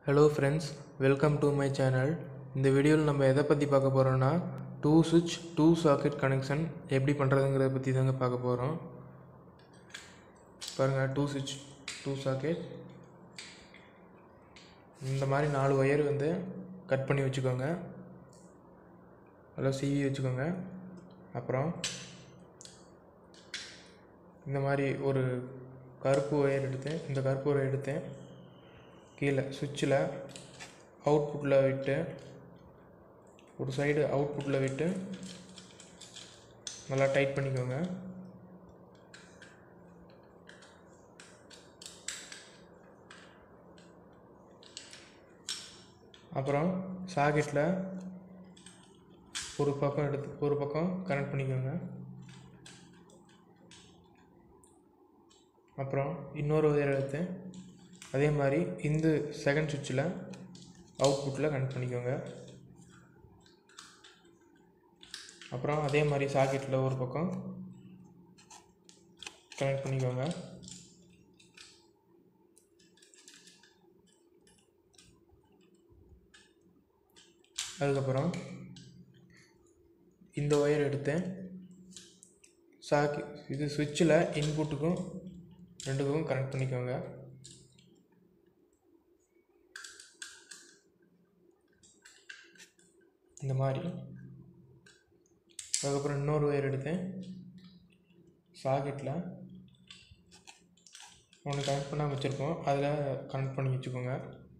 hello friends welcome to my channel இந்த வீடியோவில் நம்ம எதை பற்றி பார்க்க போகிறோன்னா டூ சுவிட்ச் டூ சாக்கெட் கனெக்ஷன் எப்படி பண்ணுறதுங்கிறத பற்றி தாங்க பார்க்க போகிறோம் பாருங்கள் டூ சுவிட்ச் டூ சாக்கெட் இந்த மாதிரி நாலு ஒயர் வந்து கட் பண்ணி வச்சுக்கோங்க நல்லா சீவி வச்சுக்கோங்க அப்புறம் இந்த மாதிரி ஒரு கருப்பு ஒயர் எடுத்தேன் இந்த கருப்பு ஒயர் எடுத்தேன் கீழே சுவிட்சில் அவுட்புட்டில் விட்டு ஒரு சைடு அவுட்புட்டில் விட்டு நல்லா டைட் பண்ணிக்கோங்க அப்புறம் சாக்கெட்டில் ஒரு பக்கம் எடுத்து ஒரு பக்கம் கனெக்ட் பண்ணிக்கோங்க அப்புறம் இன்னொரு ஒயர் எடுத்து அதே மாதிரி இந்த செகண்ட் சுவிட்சில் அவுட்புட்டில் கனெக்ட் பண்ணிக்கோங்க அப்புறம் அதே மாதிரி சாக்கெட்டில் ஒரு பக்கம் கனெக்ட் பண்ணிக்கோங்க அதுக்கப்புறம் இந்த ஒயர் எடுத்து சாக்கி இது சுவிட்சில் இன்புட்டுக்கும் ரெண்டுக்கும் கனெக்ட் பண்ணிக்கோங்க இந்த மாதிரி அதுக்கப்புறம் இன்னொரு ஒயர் எடுத்தேன் சாக்கெட்டில் ஒன்று கனெக்ட் பண்ணால் வச்சுருக்கோம் அதில் கனெக்ட் பண்ணி வச்சுக்கோங்க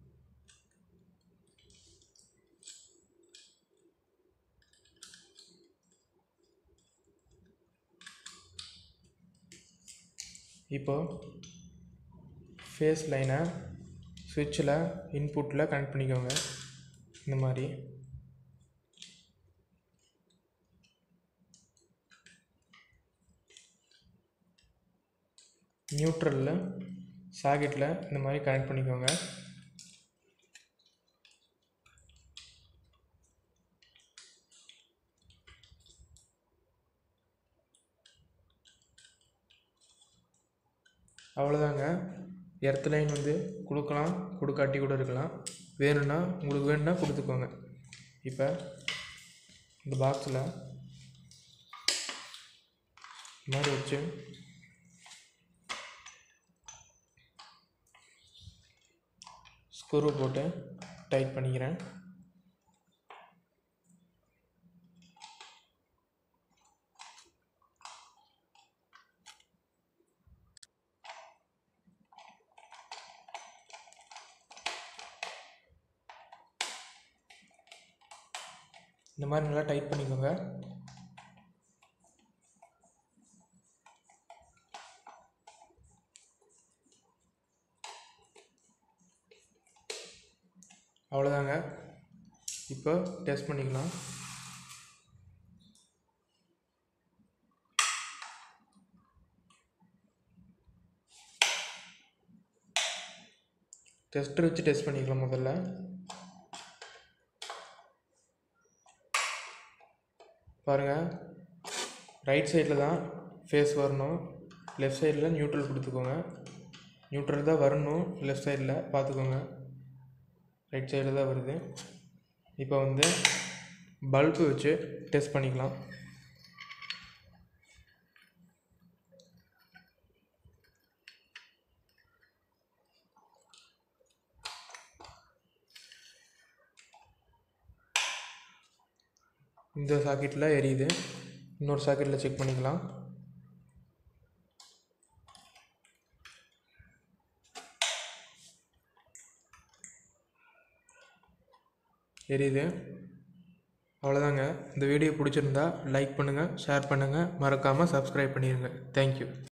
இப்போ ஃபேஸ் லைனை சுவிட்சில் இன்புட்டில் கனெக்ட் பண்ணிக்கோங்க இந்த மாதிரி நியூட்ரலில் சாக்கெட்டில் இந்த மாதிரி கனெக்ட் பண்ணிக்கோங்க அவ்வளோதாங்க எர்த் லைன் வந்து கொடுக்கலாம் கொடுக்காட்டி கூட இருக்கலாம் வேணும்னா உங்களுக்கு வேணும்னா கொடுத்துக்கோங்க இப்போ இந்த பாக்ஸில் இந்த மாதிரி வச்சு ஸ்க்ரூ போட்டு டைட் பண்ணிக்கிறேன் இந்த மாதிரி நல்லா டைட் பண்ணிக்கோங்க அவ்வளோதாங்க இப்போ டெஸ்ட் பண்ணிக்கலாம் டெஸ்டர் வச்சு டெஸ்ட் பண்ணிக்கலாம் முதல்ல பாருங்கள் ரைட் சைடில் தான் ஃபேஸ் வரணும் லெஃப்ட் சைடில் நியூட்ரல் கொடுத்துக்கோங்க நியூட்ரல் தான் வரணும் லெஃப்ட் சைடில் பார்த்துக்கோங்க ரைட் சைடில் தான் வருது இப்போ வந்து பல்பு வச்சு டெஸ்ட் பண்ணிக்கலாம் இந்த சாக்கெட்டில் எரியுது இன்னொரு சாக்கெட்டில் செக் பண்ணிக்கலாம் எரியுது அவ்வளோதாங்க இந்த வீடியோ பிடிச்சிருந்தா லைக் பண்ணுங்கள் ஷேர் பண்ணுங்கள் மறக்காமல் சப்ஸ்கிரைப் பண்ணிடுங்க தேங்க்யூ